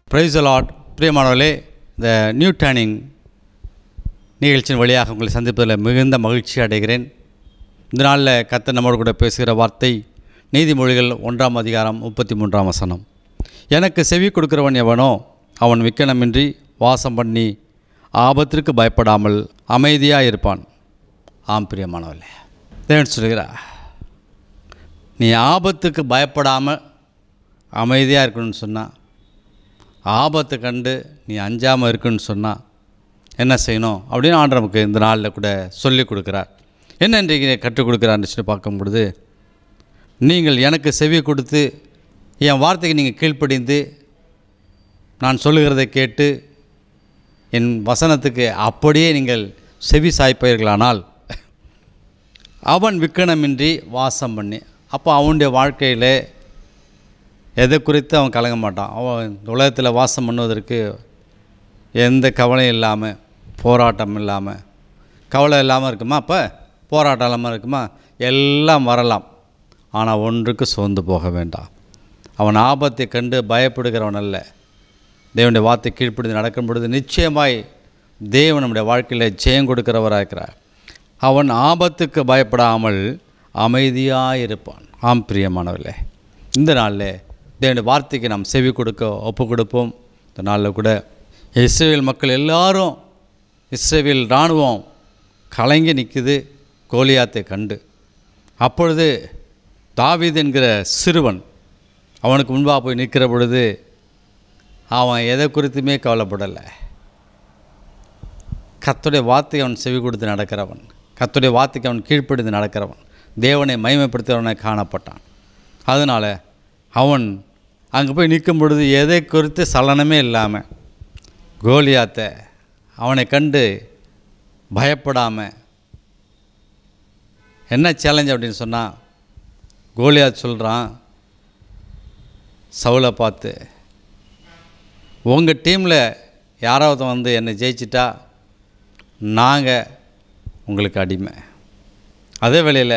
price lot பிரியமானவர்களே இந்த new turning நிகழ்ச்சியின் வழியாக உங்களை சந்திப்பதில் மிகுந்த மகிழ்ச்சி அடைகிறேன் இந்த நாளில் கத்த நம்மோடு கூட பேசுகிற வார்த்தை நீதிமொழிகள் ஒன்றாம் அதிகாரம் முப்பத்தி மூன்றாம் வசனம் எனக்கு செவி கொடுக்கிறவன் எவனோ அவன் விக்கனமின்றி வாசம் பண்ணி ஆபத்திற்கு பயப்படாமல் அமைதியாக இருப்பான் ஆம் பிரியமானவர்களே தேவன் சொல்கிறார் நீ ஆபத்துக்கு பயப்படாமல் அமைதியாக இருக்கணும்னு சொன்னால் ஆபத்தை கண்டு நீ அஞ்சாமல் இருக்குன்னு சொன்னால் என்ன செய்யணும் அப்படின்னு ஆண்டு நமக்கு இந்த நாளில் கூட சொல்லி கொடுக்குறார் என்ன இன்றைக்கு கற்றுக் கொடுக்குறாருன்னு சொல்லி பார்க்கும் பொழுது நீங்கள் எனக்கு செவி கொடுத்து என் வார்த்தைக்கு நீங்கள் கீழ்ப்படிந்து நான் சொல்லுகிறதை கேட்டு என் வசனத்துக்கு அப்படியே நீங்கள் செவி சாய்ப்பீர்களானால் அவன் விக்கனமின்றி வாசம் பண்ணி அப்போ அவனுடைய வாழ்க்கையில் எதை குறித்து அவன் கலங்க மாட்டான் அவன் இந்த உலகத்தில் வாசம் பண்ணுவதற்கு எந்த கவலையும் இல்லாமல் போராட்டம் இல்லாமல் கவலை இல்லாமல் இருக்குமா அப்போ போராட்டம் இல்லாமல் இருக்குமா எல்லாம் வரலாம் ஆனால் ஒன்றுக்கு சோர்ந்து போக வேண்டாம் அவன் ஆபத்தை கண்டு பயப்படுகிறவன் அல்ல தேவனுடைய வார்த்தை கீழ்ப்பிடிந்து நடக்கும் பொழுது நிச்சயமாய் தேவன் நம்முடைய வாழ்க்கையில் ஜெயம் கொடுக்கிறவராக இருக்கிறார் அவன் ஆபத்துக்கு பயப்படாமல் அமைதியாக இருப்பான் ஆம் பிரியமானவர்களே இந்த நாளில் தேவனுடைய வார்த்தைக்கு நாம் செவி கொடுக்க ஒப்பு கொடுப்போம் இந்த நாளில் கூட இஸ்ரேல் மக்கள் எல்லாரும் இஸ்ரேல் இராணுவம் கலங்கி நிற்குது கோலியாத்தை கண்டு அப்பொழுது தாவீது என்கிற சிறுவன் அவனுக்கு முன்பாக போய் நிற்கிற பொழுது அவன் எதை குறித்துமே கவலைப்படலை கத்துடைய வார்த்தைக்கு அவன் செவி கொடுத்து நடக்கிறவன் கத்துடைய வார்த்தைக்கு அவன் கீழ்ப்படிந்து நடக்கிறவன் தேவனை மகிமைப்படுத்துகிறவனை காணப்பட்டான் அதனால் அவன் அங்கே போய் நிற்கும் பொழுது எதை குறித்து சலனமே இல்லாமல் கோலியாத்தை அவனை கண்டு பயப்படாமல் என்ன சேலஞ்ச் அப்படின்னு சொன்னால் கோலியாத் சொல்கிறான் சவுலை பார்த்து உங்கள் டீமில் யாராவது வந்து என்னை ஜெயிச்சிட்டா நாங்கள் உங்களுக்கு அடிமை அதே வேளையில்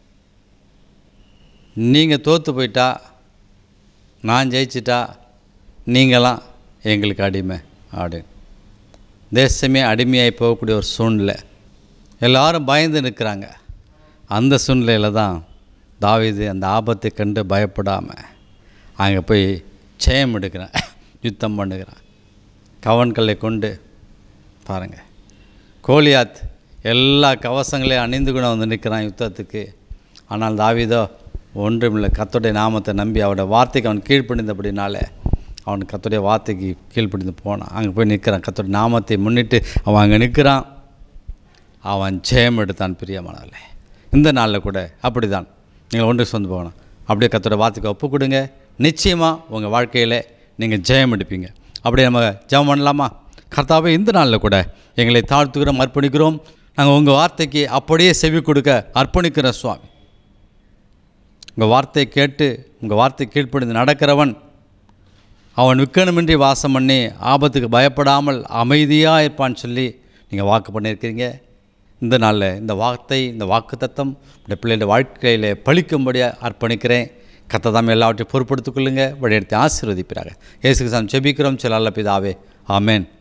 நீங்கள் தோற்று போயிட்டா நான் ஜெயிச்சிட்டா நீங்களாம் எங்களுக்கு அடிமை அப்படின்னு தேசமே அடிமையாகி போகக்கூடிய ஒரு சூழ்நிலை எல்லாரும் பயந்து நிற்கிறாங்க அந்த சூழ்நிலையில் தான் தாவீது அந்த ஆபத்தை கண்டு பயப்படாமல் அங்கே போய் ஜெயம் எடுக்கிறான் யுத்தம் பண்ணுகிறான் கவன்களை கொண்டு பாருங்கள் கோலியாத் எல்லா கவசங்களையும் அணிந்து கூட வந்து நிற்கிறான் யுத்தத்துக்கு ஆனால் தாவீதோ ஒன்றுமில்லை கத்தோடைய நாமத்தை நம்பி அவருடைய வார்த்தைக்கு அவன் கீழ்ப்படிந்தபடினால அவன் கத்தோடைய வார்த்தைக்கு கீழ்ப்படிந்து போனான் அங்கே போய் நிற்கிறான் கத்தோடைய நாமத்தை முன்னிட்டு அவன் அங்கே நிற்கிறான் அவன் ஜெயம் எடுத்தான் பிரியமானவர்களே இந்த நாளில் கூட அப்படி தான் நீங்கள் ஒன்று சொந்து போகணும் அப்படியே கத்தோட வார்த்தைக்கு ஒப்பு கொடுங்க நிச்சயமாக உங்கள் வாழ்க்கையில் நீங்கள் ஜெயம் எடுப்பீங்க அப்படியே நம்ம ஜெபம் பண்ணலாமா கர்த்தாவே இந்த நாளில் கூட எங்களை தாழ்த்துக்கிறோம் அர்ப்பணிக்கிறோம் நாங்கள் உங்கள் வார்த்தைக்கு அப்படியே செவி கொடுக்க அர்ப்பணிக்கிறோம் சுவாமி உங்கள் வார்த்தையை கேட்டு உங்கள் வார்த்தை கீழ்ப்படிந்து நடக்கிறவன் அவன் விக்கணுமின்றி வாசம் பண்ணி ஆபத்துக்கு பயப்படாமல் அமைதியாக இருப்பான்னு சொல்லி நீங்கள் வாக்கு பண்ணியிருக்கிறீங்க இந்த நாளில் இந்த வார்த்தை இந்த வாக்கு தத்தம் இந்த பிள்ளைகளோட வாழ்க்கையில் பழிக்கும்படியாக அர்ப்பணிக்கிறேன் கத்தை தாம் எல்லாவற்றையும் பொறுப்படுத்திக் கொள்ளுங்க வழியெடுத்து ஆசீர்வதிப்பிறாங்க இயேசுக்கு சாமி செபிக்கிறோம் சில அல்ல பிதாவே ஆமேன்